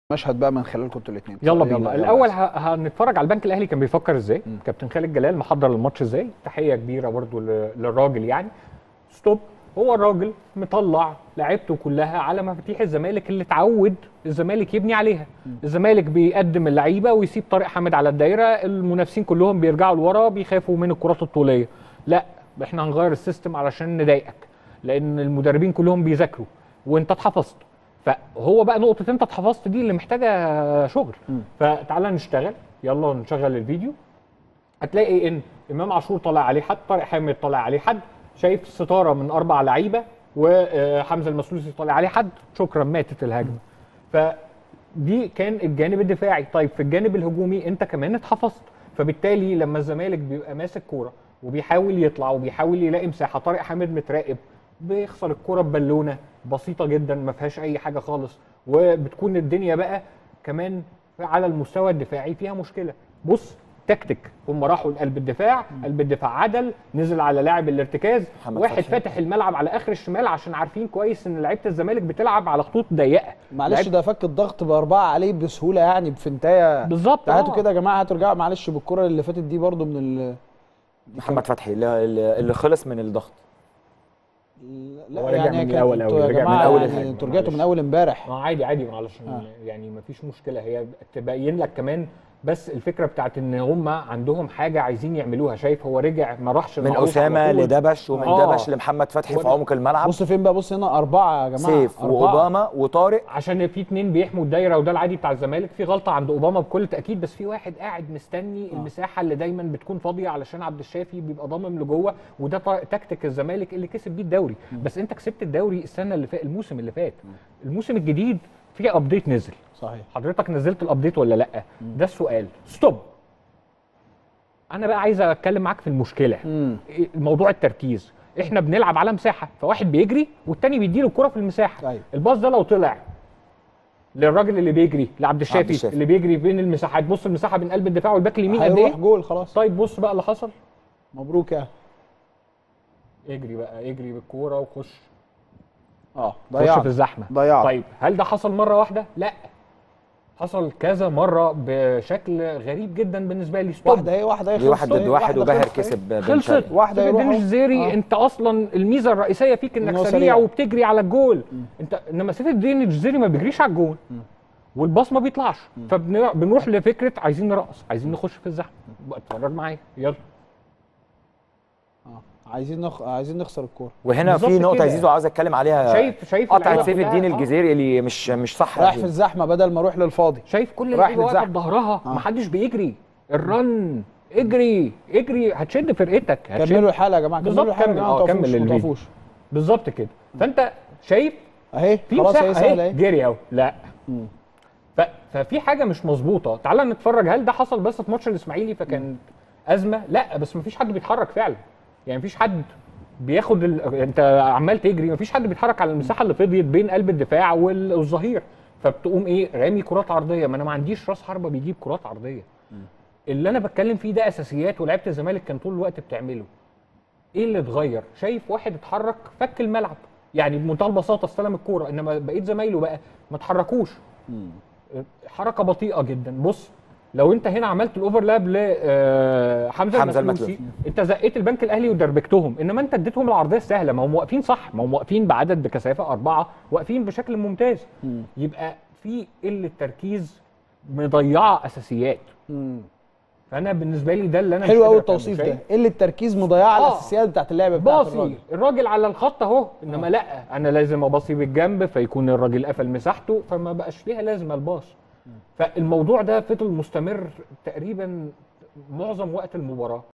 مشهد بقى من خلالكم انتوا الاثنين يلا بينا الاول ه- هنتفرج على البنك الاهلي كان بيفكر ازاي مم. كابتن خالد جلال محضر الماتش ازاي تحيه كبيره برضو ل- للراجل يعني ستوب هو الراجل مطلع لعيبته كلها على مفاتيح الزمالك اللي اتعود الزمالك يبني عليها الزمالك بيقدم اللعيبه ويسيب طارق حامد على الدايره المنافسين كلهم بيرجعوا لورا بيخافوا من الكرات الطوليه لا احنا هنغير السيستم علشان نضايقك لان المدربين كلهم بيذاكروا وانت اتحفظت فهو بقى نقطه انت اتحفظت دي اللي محتاجه شغل فتعالى نشتغل يلا نشغل الفيديو هتلاقي ان امام عاشور طالع عليه حد طارق حامد طالع عليه حد شايف ستاره من اربع لعيبه وحمزه المسلوسي طالع عليه حد شكرا ماتت الهجمه فدي كان الجانب الدفاعي طيب في الجانب الهجومي انت كمان اتحفظت فبالتالي لما الزمالك بيبقى ماسك كوره وبيحاول يطلع وبيحاول يلاقي مساحه طارق حامد متراقب بيخسر الكوره ببالونه بسيطه جدا ما فيهاش اي حاجه خالص وبتكون الدنيا بقى كمان على المستوى الدفاعي فيها مشكله بص تكتيك هم راحوا لقلب الدفاع قلب الدفاع عدل نزل على لاعب الارتكاز محمد واحد فتحي. فاتح الملعب على اخر الشمال عشان عارفين كويس ان لعيبه الزمالك بتلعب على خطوط ضيقه معلش لعيب- ده فك الضغط باربعه عليه بسهوله يعني بفنتايه بالظبط هاتوا آه. كده يا جماعه هاتوا ارجعوا معلش بالكره اللي فاتت دي برضو من ال محمد فتحي اللي, اللي اللي خلص من الضغط لا هو رجع يعني من كان- الأول انتوا أوي، يا رجع من جماعه أول يعني الهجمة، انتوا رجعتوا معلش. من اول امبارح اه عادي عادي علشان آه. يعني مفيش مشكله هي تبين لك كمان بس الفكره بتاعت ان هم عندهم حاجه عايزين يعملوها شايف هو رجع ما راحش من المعروف اسامه على طول. لدبش ومن آه. دبش لمحمد فتحي في هو- عمق الملعب بص فين بقى بص هنا اربعه يا جماعه سيف أربعة. واوباما وطارق عشان في اتنين بيحموا الدايره وده العادي بتاع الزمالك في غلطه عند اوباما بكل تاكيد بس في واحد قاعد مستني آه. المساحه اللي دايما بتكون فاضيه علشان عبد الشافي بيبقى ضامم لجوه وده طا- تكتيك الزمالك اللي كسب بيه الدوري بس انت كسبت الدوري السنه اللي فات الموسم اللي فات الموسم الجديد في ابديت نزل صحيح حضرتك نزلت الابديت ولا لا ده السؤال ستوب انا بقى عايز اتكلم معاك في المشكله امم إيه موضوع التركيز احنا بنلعب على مساحه فواحد بيجري والتاني بيديله الكره في المساحه أيوة. الباص ده لو طلع للراجل اللي بيجري لعبد الشافي الشافي. اللي بيجري بين المساحات بص المساحه بين قلب الدفاع والباك اليمين قد هيروح ايه جول خلاص طيب بص بقى اللي حصل مبروك يعني اجري بقى اجري بالكوره وخش اه خش في ضيعت الزحمه ضيعت طيب هل ده حصل مره واحده لا حصل كذا مره بشكل غريب جدا بالنسبه لي ستوب واحده اهي واحده اهي دي واحد خلصت ضد أهي، واحد وباهر خلصت أهي. كسب بن خلصت شرقي. واحدة شوف يروحوا. الدين الجزيري آه. انت اصلا الميزه الرئيسيه فيك انك إن هو سريع, سريع. وبتجري على الجول انت انما سيف الدين الجزيري ما بيجريش على الجول والباص ما بيطلعش فبنروح لفكره عايزين نرقص عايزين نخش في الزحمه بقى اتفرج معايا يلا اه عايزين نخ... عايزين نخسر الكوره وهنا بالظبط في نقطه كده. يا زيزو عاوز اتكلم عليها شايف شايف قطعه اللعيبة سيف كلها؟ الدين آه. الجزيري اللي مش مش صح رايح يا في زيزو. الزحمه بدل ما اروح للفاضي شايف كل رايح اللعيبه واقفه للزحمة. بظهرها آه. محدش بيجري الرن اجري اجري هتشد فرقتك هتشد كملوا الحلقه يا جماعه بالظبط، كملوا الحلقه كمل، ما آه، تقفوش، كمل ما الفيديو. تقفوش بالظبط كده فانت شايف اهي في خلاص مساحه هي سهله اهي اهي جري اهو لا مم. ف... ففي حاجه مش مظبوطه تعال نتفرج هل ده حصل بس في ماتش الاسماعيلي فكان ازمه لا بس مفيش حد بيتحرك فعلا يعني مفيش حد بياخد ال... انت عمال تجري مفيش حد بيتحرك على المساحه اللي فضيت بين قلب الدفاع وال- والظهير فبتقوم ايه رامي كرات عرضيه ما انا ما عنديش راس حربه بيجيب كرات عرضيه اللي انا بتكلم فيه ده اساسيات ولعيبه الزمالك كان طول الوقت بتعمله ايه اللي اتغير شايف واحد اتحرك فك الملعب يعني بمنتهى البساطه استلم الكوره انما بقيه زمايله بقى ما اتحركوش حركه بطيئه جدا بص لو انت هنا عملت الاوفرلاب لحمزه حمزة المسلوسي المتلوفي. انت زقيت البنك الاهلي ودربكتهم انما انت اديتهم العرضيه السهله ما هم واقفين صح ما هم واقفين بعدد بكثافه اربعه واقفين بشكل ممتاز يبقى في قله تركيز مضيعه اساسيات مم. فانا بالنسبه لي ده اللي انا مش حلو قوي قادر أفهمه. التوصيف ده شايف؟ قله التركيز مضيعه آه. الاساسيات بتاعت اللعبه بتاعت باصي الراجل الراجل على الخط اهو انما لا انا لازم اباصي بالجنب فيكون الراجل قفل مساحته فما بقاش ليها لازمه الباص فالموضوع ده فضل مستمر تقريبا معظم وقت المباراه